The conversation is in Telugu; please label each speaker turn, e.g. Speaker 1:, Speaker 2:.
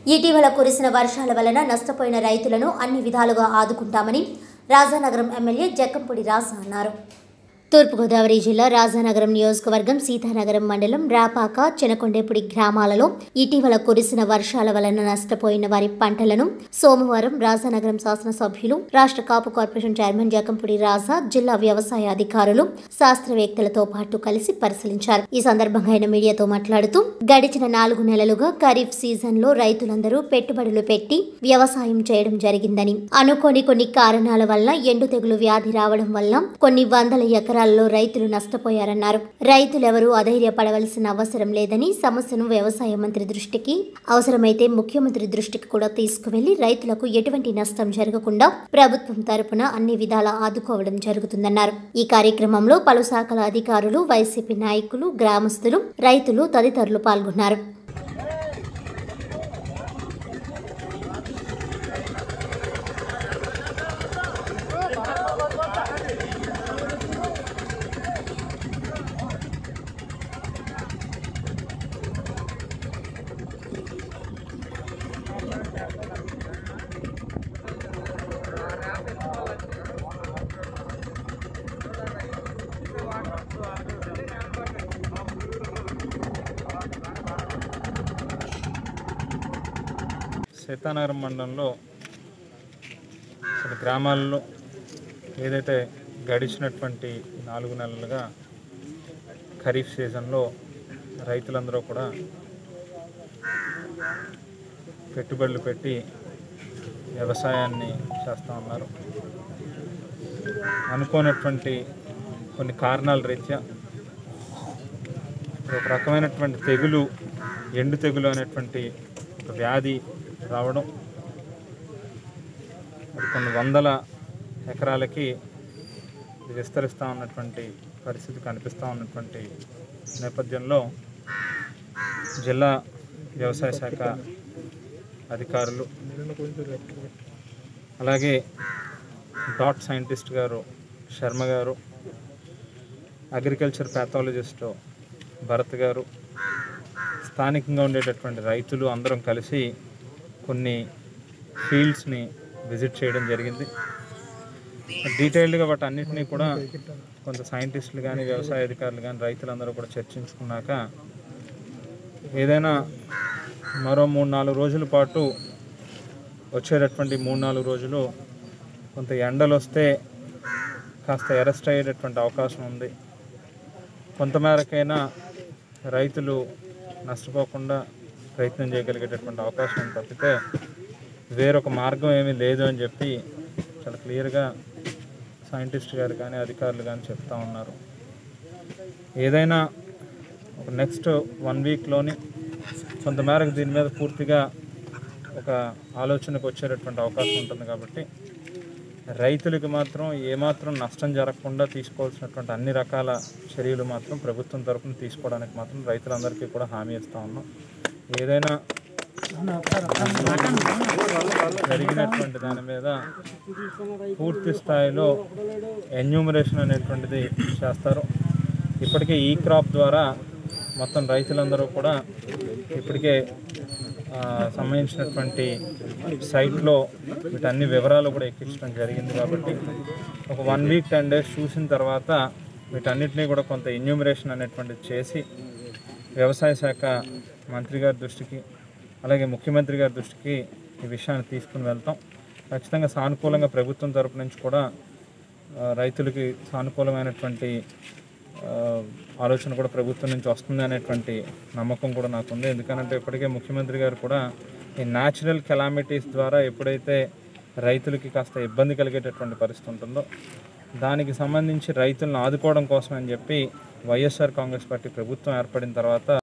Speaker 1: ఇటీవల కురిసిన వర్షాల వలన నష్టపోయిన రైతులను అన్ని విధాలుగా ఆదుకుంటామని రాజానగరం ఎమ్మెల్యే జక్కంపూడి రాజా అన్నారు తూర్పుగోదావరి జిల్లా రాజానగరం నియోజకవర్గం సీతానగరం మండలం రాపాక చెనకొండేపుడి గ్రామాలలో ఇటీవల కురిసిన వర్షాల వలన నష్టపోయిన వారి పంటలను సోమవారం రాజానగరం శాసనసభ్యులు రాష్ట్ర కాపు కార్పొరేషన్ చైర్మన్ జకంపుడి రాజా జిల్లా వ్యవసాయ అధికారులు శాస్త్రవేత్తలతో పాటు కలిసి పరిశీలించారు ఈ సందర్భంగా ఆయన మీడియాతో మాట్లాడుతూ గడిచిన నాలుగు నెలలుగా ఖరీఫ్ సీజన్ లో రైతులందరూ పెట్టుబడులు పెట్టి వ్యవసాయం చేయడం జరిగిందని అనుకోని కొన్ని కారణాల వల్ల ఎండు తెగులు వ్యాధి రావడం వల్ల కొన్ని వందల ఎకరాల్లో రైతులు నష్టపోయారన్నారు రైతులెవరూ అధైర్యపడవలసిన అవసరం లేదని సమస్యను వ్యవసాయ మంత్రి దృష్టికి అవసరమైతే ముఖ్యమంత్రి దృష్టికి కూడా తీసుకువెళ్లి రైతులకు ఎటువంటి నష్టం జరగకుండా ప్రభుత్వం తరపున అన్ని విధాలా ఆదుకోవడం జరుగుతుందన్నారు ఈ కార్యక్రమంలో పలు శాఖల అధికారులు వైసీపీ నాయకులు గ్రామస్తులు రైతులు తదితరులు పాల్గొన్నారు
Speaker 2: సీతానగరం మండలంలో కొన్ని గ్రామాల్లో ఏదైతే గడిచినటువంటి నాలుగు నెలలుగా ఖరీఫ్ సీజన్లో రైతులందరూ కూడా పెట్టుబడులు పెట్టి వ్యవసాయాన్ని చేస్తూ ఉన్నారు అనుకోనటువంటి కొన్ని కారణాల రీత్యా ఒక రకమైనటువంటి తెగులు ఎండు తెగులు అనేటువంటి ఒక వ్యాధి రావడం మరి కొన్ని వందల ఎకరాలకి ఇది విస్తరిస్తూ ఉన్నటువంటి పరిస్థితి కనిపిస్తూ ఉన్నటువంటి నేపథ్యంలో జిల్లా వ్యవసాయ శాఖ అధికారులు అలాగే డాట్ సైంటిస్ట్ గారు శర్మ గారు అగ్రికల్చర్ ప్యాథాలజిస్ట్ భరత్ గారు స్థానికంగా ఉండేటటువంటి రైతులు అందరం కలిసి కొన్ని ఫీల్డ్స్ని విజిట్ చేయడం జరిగింది డీటెయిల్డ్గా వాటి అన్నింటినీ కూడా కొంత సైంటిస్టులు కానీ వ్యవసాయ అధికారులు కానీ రైతులందరూ కూడా చర్చించుకున్నాక ఏదైనా మరో మూడు నాలుగు రోజుల పాటు వచ్చేటటువంటి మూడు నాలుగు రోజులు కొంత ఎండలు వస్తే కాస్త అరెస్ట్ అయ్యేటటువంటి అవకాశం ఉంది కొంతమేరకైనా రైతులు నష్టపోకుండా ప్రయత్నం చేయగలిగేటటువంటి అవకాశం ఉంది తప్పితే వేరొక మార్గం ఏమీ లేదు అని చెప్పి చాలా క్లియర్గా సైంటిస్ట్ గారు కానీ అధికారులు కానీ చెప్తా ఉన్నారు ఏదైనా ఒక నెక్స్ట్ వన్ వీక్లోని కొంతమేరకు దీని మీద పూర్తిగా ఒక ఆలోచనకు వచ్చేటటువంటి అవకాశం ఉంటుంది కాబట్టి రైతులకి మాత్రం ఏమాత్రం నష్టం జరగకుండా తీసుకోవాల్సినటువంటి అన్ని రకాల చర్యలు మాత్రం ప్రభుత్వం తరఫున తీసుకోవడానికి మాత్రం రైతులందరికీ కూడా హామీ ఇస్తా ఉన్నాం ఏదైనా జరిగినటువంటి దాని మీద పూర్తి స్థాయిలో ఎన్యూమరేషన్ అనేటువంటిది చేస్తారు ఇప్పటికే ఈ క్రాప్ ద్వారా మొత్తం రైతులందరూ కూడా ఇప్పటికే ఆ, సంబంధించినటువంటి సైట్లో వీటన్ని వివరాలు కూడా ఎక్కించడం జరిగింది కాబట్టి ఒక వన్ వీక్ టెన్ డేస్ చూసిన తర్వాత వీటన్నిటినీ కూడా కొంత ఎన్యూమరేషన్ అనేటువంటిది చేసి వ్యవసాయ శాఖ మంత్రి గారి దృష్టికి అలాగే ముఖ్యమంత్రి గారి దృష్టికి ఈ విషయాన్ని తీసుకుని వెళ్తాం ఖచ్చితంగా సానుకూలంగా ప్రభుత్వం తరపు నుంచి కూడా ఆ, రైతులకి సానుకూలమైనటువంటి ఆ, ఆలోచన కూడా ప్రభుత్వం నుంచి వస్తుంది అనేటువంటి నమ్మకం కూడా నాకుంది ఎందుకంటే ఇప్పటికే ముఖ్యమంత్రి గారు కూడా ఈ న్యాచురల్ కెలామిటీస్ ద్వారా ఎప్పుడైతే రైతులకి కాస్త ఇబ్బంది కలిగేటటువంటి పరిస్థితి ఉంటుందో దానికి సంబంధించి రైతులను ఆదుకోవడం కోసం అని చెప్పి వైఎస్ఆర్ కాంగ్రెస్ పార్టీ ప్రభుత్వం ఏర్పడిన తర్వాత